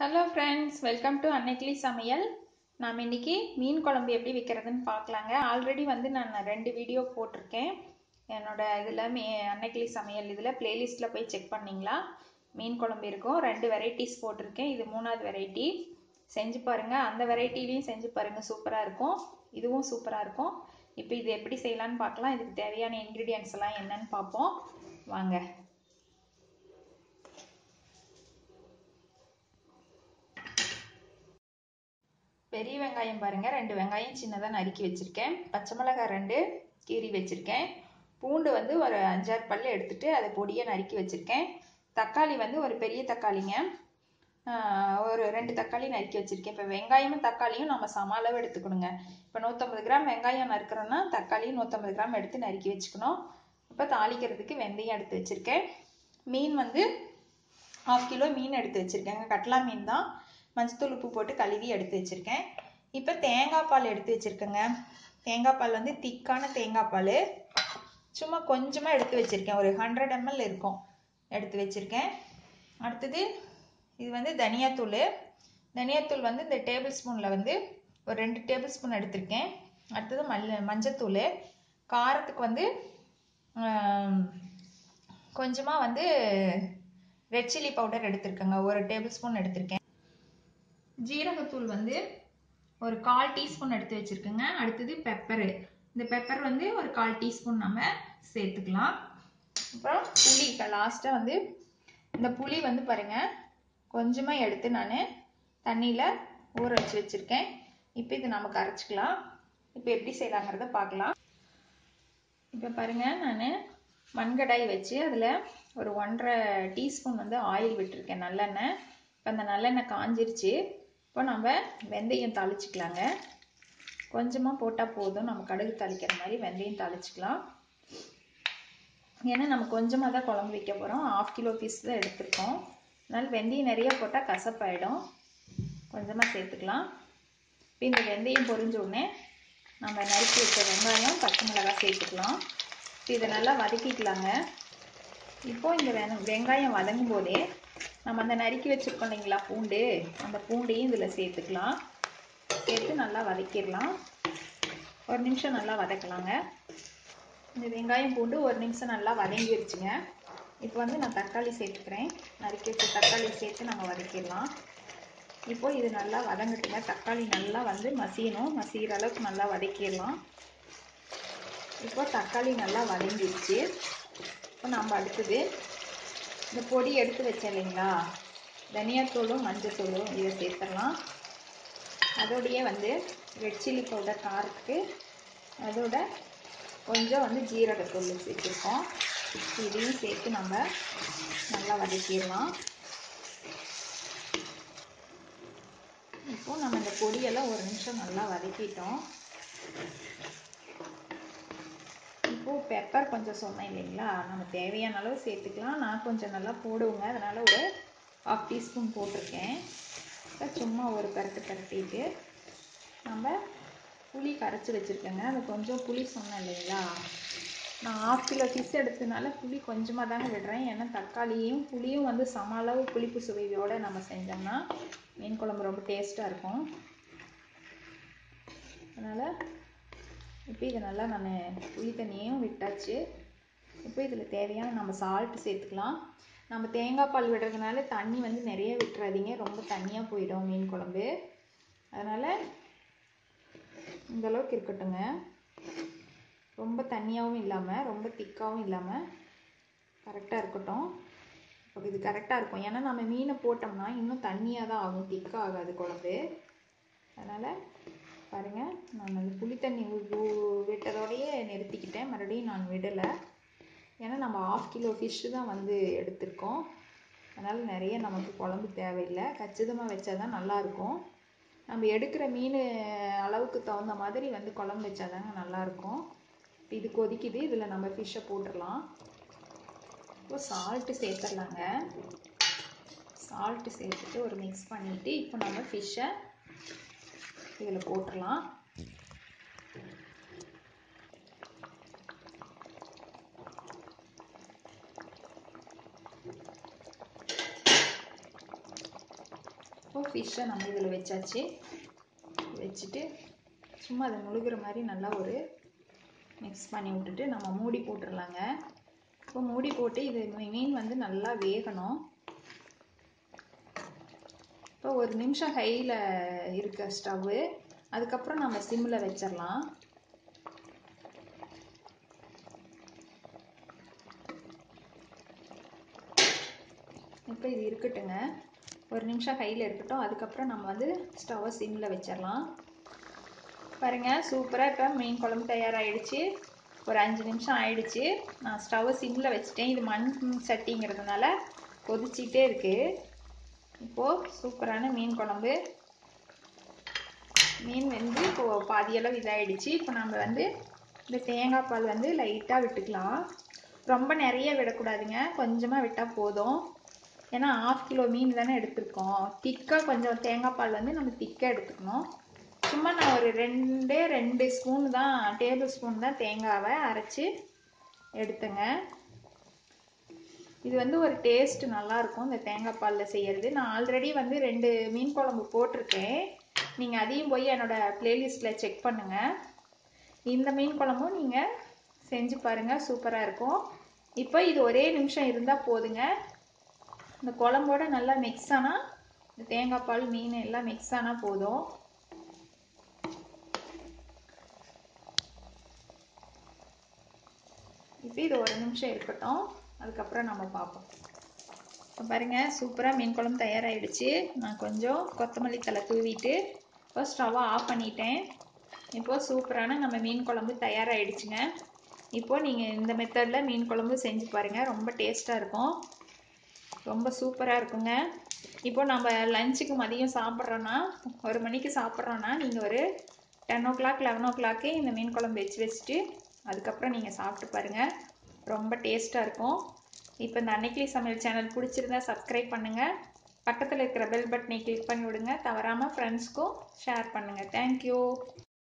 hello friends welcome to அன்னைக்கிளி சமையல் நாம் இன்னைக்கு மீன் குழம்பு எப்படி வைக்கிறதுன்னு பார்க்கலாங்க ஆல்ரெடி வந்து நான் ரெண்டு வீடியோ போட்டிருக்கேன் என்னோட இதில் மீ அன்னைக்கிளி சமையல் இதில் பிளேலிஸ்ட்டில் போய் செக் பண்ணிங்களா மீன் குழம்பு இருக்கும் ரெண்டு வெரைட்டிஸ் போட்டிருக்கேன் இது மூணாவது வெரைட்டி செஞ்சு பாருங்கள் அந்த வெரைட்டிலையும் செஞ்சு பாருங்கள் சூப்பராக இருக்கும் இதுவும் சூப்பராக இருக்கும் இப்போ இது எப்படி செய்யலான்னு பார்க்கலாம் இதுக்கு தேவையான இன்க்ரீடியன்ஸ் எல்லாம் என்னன்னு பார்ப்போம் வாங்க பெரிய வெங்காயம் பாருங்கள் ரெண்டு வெங்காயம் சின்னதாக நறுக்கி வச்சுருக்கேன் பச்சை மிளகாய் ரெண்டு கீறி வச்சுருக்கேன் பூண்டு வந்து ஒரு அஞ்சாறு பல் எடுத்துட்டு அதை பொடியாக நறுக்கி வச்சுருக்கேன் தக்காளி வந்து ஒரு பெரிய தக்காளிங்க ஒரு ரெண்டு தக்காளி நறுக்கி வச்சுருக்கேன் இப்போ வெங்காயமும் தக்காளியும் நம்ம சம அளவு எடுத்துக்கணுங்க இப்போ நூற்றம்பது கிராம் வெங்காயம் நறுக்கிறோன்னா தக்காளியும் நூற்றம்பது கிராம் எடுத்து நறுக்கி வச்சுக்கணும் இப்போ தாளிக்கிறதுக்கு வெந்தயம் எடுத்து வச்சுருக்கேன் மீன் வந்து ஆஃப் கிலோ மீன் எடுத்து வச்சுருக்கேங்க கட்லா மீன் தான் மஞ்சத்தூள் உப்பு போட்டு கழுவி எடுத்து வச்சுருக்கேன் இப்போ தேங்காய் பால் எடுத்து வச்சுருக்கேங்க தேங்காய் பால் வந்து திக்கான தேங்காய் பால் சும்மா கொஞ்சமாக எடுத்து வச்சுருக்கேன் ஒரு ஹண்ட்ரட் எம்எல் இருக்கும் எடுத்து வச்சுருக்கேன் அடுத்தது இது வந்து தனியாத்தூள் தனியாத்தூள் வந்து இந்த டேபிள் ஸ்பூனில் வந்து ஒரு ரெண்டு டேபிள் ஸ்பூன் எடுத்திருக்கேன் அடுத்தது மல் மஞ்சத்தூள் காரத்துக்கு வந்து கொஞ்சமாக வந்து ரெட் சில்லி பவுடர் எடுத்திருக்கேங்க ஒரு டேபிள் ஸ்பூன் எடுத்திருக்கேன் ஜீரகத்தூள் வந்து ஒரு கால் டீஸ்பூன் எடுத்து வச்சுருக்கேங்க அடுத்தது பெப்பரு இந்த பெப்பர் வந்து ஒரு கால் டீஸ்பூன் நம்ம சேர்த்துக்கலாம் அப்புறம் புளி இப்போ லாஸ்ட்டாக வந்து இந்த புளி வந்து பாருங்கள் கொஞ்சமாக எடுத்து நான் தண்ணியில் ஊற வச்சு வச்சுருக்கேன் இப்போ இது நம்ம கரைச்சிக்கலாம் இப்போ எப்படி செய்யலாங்கிறத பார்க்கலாம் இப்போ பாருங்கள் நான் மண்கடாய் வச்சு அதில் ஒரு ஒன்றரை டீஸ்பூன் வந்து ஆயில் விட்டுருக்கேன் நல்லெண்ணெய் இப்போ அந்த நல்லெண்ணெய் காஞ்சிருச்சு இப்போ நம்ம வெந்தயம் தாளிச்சிக்கலாங்க கொஞ்சமாக போட்டால் போதும் நம்ம கடுகு தாளிக்கிற மாதிரி வெந்தயம் தாளிச்சிக்கலாம் ஏன்னா நம்ம கொஞ்சமாக தான் குழம்பு வைக்க போகிறோம் ஆஃப் கிலோ பீஸ் தான் எடுத்திருக்கோம் அதனால் வெந்தயம் நிறைய போட்டால் கசப்பாயிடும் கொஞ்சமாக சேர்த்துக்கலாம் இப்போ இந்த வெந்தயம் பொரிஞ்ச உடனே நம்ம நறுக்கி வச்ச வெங்காயம் பச்சை மிளகாய் சேர்த்துக்கலாம் இப்போ இதை நல்லா வதக்கிக்கலாங்க இப்போது இந்த வெ வெங்காயம் வதங்கும் போதே நம்ம அந்த நறுக்கி வச்சுருக்கோம் இல்லைங்களா பூண்டு அந்த பூண்டையும் இதில் சேர்த்துக்கலாம் சேர்த்து நல்லா வதக்கிடலாம் ஒரு நிமிஷம் நல்லா வதக்கலாங்க இந்த வெங்காயம் பூண்டு ஒரு நிமிஷம் நல்லா வதங்கிடுச்சுங்க இப்போ வந்து நான் தக்காளி சேர்த்துக்கிறேன் நறுக்கி வச்ச தக்காளி சேர்த்து நம்ம வதக்கிடலாம் இப்போது இது நல்லா வதங்கட்டுங்க தக்காளி நல்லா வந்து மசியணும் மசிகிற அளவுக்கு நல்லா வதக்கிடலாம் இப்போ தக்காளி நல்லா வதங்கிடுச்சு இப்போ நம்ம அடுத்தது இந்த பொடி எடுத்து வச்சேன் இல்லைங்களா தனியாத்தூளும் மஞ்சத்தூளும் இதை சேர்த்துடலாம் அதோடையே வந்து ரெட் சில்லி பவுடர் காரத்துக்கு அதோட கொஞ்சம் வந்து ஜீரகத்தூள் சேர்த்துருக்கோம் இதையும் சேர்த்து நம்ம நல்லா வதக்கிடலாம் இப்போது நம்ம இந்த பொடியெல்லாம் ஒரு நிமிஷம் நல்லா வதக்கிட்டோம் இப்போது பெப்பர் கொஞ்சம் சொன்னேன் இல்லைங்களா நம்ம தேவையான அளவு சேர்த்துக்கலாம் நான் கொஞ்சம் நல்லா போடுவேங்க அதனால் ஒரு ஹாஃப் டீஸ்பூன் போட்டிருக்கேன் இப்போ சும்மா ஒரு பரட்டு பரட்டிட்டு நம்ம புளி கரைச்சி வச்சுருக்கேங்க அது கொஞ்சம் புளி சொன்னேன் இல்லைங்களா நான் ஆஃப் கிலோ ஃபிஷ் எடுத்ததுனால புளி கொஞ்சமாக தாங்க விடுறேன் ஏன்னா தக்காளியும் புளியும் வந்து சம அளவு புளிப்பு சுவையோடு நம்ம செஞ்சோம்னா மீன் குழம்பு ரொம்ப டேஸ்ட்டாக இருக்கும் அதனால் இப்போ இதை நல்லா நான் புளி தண்ணியும் விட்டாச்சு இப்போ இதில் தேவையான நம்ம சால்ட்டு சேர்த்துக்கலாம் நம்ம தேங்காய் பால் விடுறதுனால தண்ணி வந்து நிறைய விட்டுறாதீங்க ரொம்ப தண்ணியாக போயிடும் மீன் குழம்பு அதனால் இந்தளவுக்கு இருக்கட்டுங்க ரொம்ப தண்ணியாகவும் இல்லாமல் ரொம்ப திக்காகவும் இல்லாமல் கரெக்டாக இருக்கட்டும் இப்போ இது கரெக்டாக இருக்கும் ஏன்னா நம்ம மீனை போட்டோம்னா இன்னும் தண்ணியாக தான் ஆகும் திக்காக ஆகாது குழம்பு அதனால் பாருங்கள் நான் அந்த புளி தண்ணி விட்டதோடையே நிறுத்திக்கிட்டேன் மறுபடியும் நான் விடலை ஏன்னா நம்ம ஆஃப் கிலோ ஃபிஷ்ஷு தான் வந்து எடுத்திருக்கோம் அதனால் நிறைய நமக்கு குழம்பு தேவையில்லை கச்சிதமாக வச்சா தான் நல்லாயிருக்கும் நம்ம எடுக்கிற மீன் அளவுக்கு தகுந்த மாதிரி வந்து குழம்பு வச்சா தாங்க நல்லாயிருக்கும் இது கொதிக்குது இதில் நம்ம ஃபிஷ்ஷை போட்டுடலாம் இப்போ சால்ட்டு சேர்த்துடலாங்க சால்ட்டு சேர்த்துட்டு ஒரு மிக்ஸ் பண்ணிவிட்டு இப்போ நம்ம ஃபிஷ்ஷை இதில் போட்டுடலாம் இப்போ ஃபிஷ்ஷை நம்ம இதில் வச்சாச்சு வச்சுட்டு சும்மா அதை முழுகிற மாதிரி நல்லா ஒரு மிக்ஸ் பண்ணி விட்டுட்டு நம்ம மூடி போட்டுடலாங்க இப்போ மூடி போட்டு இது மீன் வந்து நல்லா வேகணும் இப்போ ஒரு நிமிஷம் ஹையில் இருக்க ஸ்டவ்வு அதுக்கப்புறம் நம்ம சிம்மில் வச்சிடலாம் இப்போ இது இருக்கட்டுங்க ஒரு நிமிஷம் ஹையில் இருக்கட்டும் அதுக்கப்புறம் நம்ம வந்து ஸ்டவ்வை சிம்மில் வச்சிடலாம் பாருங்கள் சூப்பராக இப்போ மீன் குழம்பு தயாராகிடுச்சு ஒரு அஞ்சு நிமிஷம் ஆயிடுச்சு நான் ஸ்டவ்வை சிம்மில் வச்சுட்டேன் இது மண் சட்டிங்கிறதுனால கொதிச்சிக்கிட்டே இருக்குது இப்போது சூப்பரான மீன் குழம்பு மீன் வந்து இப்போது பாதியளவு இதாகிடுச்சு இப்போ நம்ம வந்து இந்த தேங்காய் பால் வந்து லைட்டாக விட்டுக்கலாம் ரொம்ப நிறைய விடக்கூடாதுங்க கொஞ்சமாக விட்டால் போதும் ஏன்னா ஆஃப் கிலோ மீன் தானே எடுத்திருக்கோம் திக்காக கொஞ்சம் தேங்காய் பால் வந்து நம்ம திக்காக எடுத்துக்கணும் சும்மா நான் ஒரு ரெண்டே ரெண்டு ஸ்பூன் தான் டேபிள் ஸ்பூன் தான் தேங்காவை அரைச்சி எடுத்தேங்க இது வந்து ஒரு டேஸ்ட் நல்லாயிருக்கும் இந்த தேங்காய் பாலில் செய்கிறது நான் ஆல்ரெடி வந்து ரெண்டு மீன் குழம்பு போட்டிருக்கேன் நீங்கள் அதையும் போய் என்னோடய ப்ளேலிஸ்ட்டில் செக் பண்ணுங்கள் இந்த மீன் குழம்பும் நீங்கள் செஞ்சு பாருங்கள் சூப்பராக இருக்கும் இப்போ இது ஒரே நிமிஷம் இருந்தால் போதுங்க இந்த குழம்போட நல்லா மிக்ஸ் ஆனால் இந்த தேங்காய் பால் மீன் எல்லாம் மிக்ஸ் ஆனால் போதும் இப்போ இது ஒரு நிமிஷம் இருக்கட்டும் அதுக்கப்புறம் நம்ம பார்ப்போம் இப்போ பாருங்கள் சூப்பராக மீன் குழம்பு தயாராகிடுச்சு நான் கொஞ்சம் கொத்தமல்லி தலை தூவிட்டு இப்போ ஸ்டவ்வை ஆஃப் பண்ணிட்டேன் இப்போது சூப்பரான நம்ம மீன் குழம்பு தயாராகிடுச்சுங்க இப்போது நீங்கள் இந்த மெத்தடில் மீன் குழம்பு செஞ்சு பாருங்கள் ரொம்ப டேஸ்ட்டாக இருக்கும் ரொம்ப சூப்பராக இருக்குங்க இப்போ நம்ம லஞ்சுக்கு மதியம் சாப்பிட்றோன்னா ஒரு மணிக்கு சாப்பிட்றோன்னா நீங்கள் ஒரு டென் ஓ கிளாக் லெவன் ஓ கிளாக்கே இந்த மீன் குழம்பு வச்சு வச்சுட்டு அதுக்கப்புறம் நீங்கள் சாப்பிட்டு பாருங்கள் ரொம்ப டேஸ்ட்டாக இருக்கும் இப்போ இந்த அன்னைக்கிளி சமையல் சேனல் பிடிச்சிருந்தா சப்ஸ்கிரைப் பண்ணுங்கள் பக்கத்தில் இருக்கிற பெல் பட்டனை கிளிக் பண்ணி விடுங்க தவறாமல் ஃப்ரெண்ட்ஸ்க்கும் ஷேர் பண்ணுங்கள் தேங்க்யூ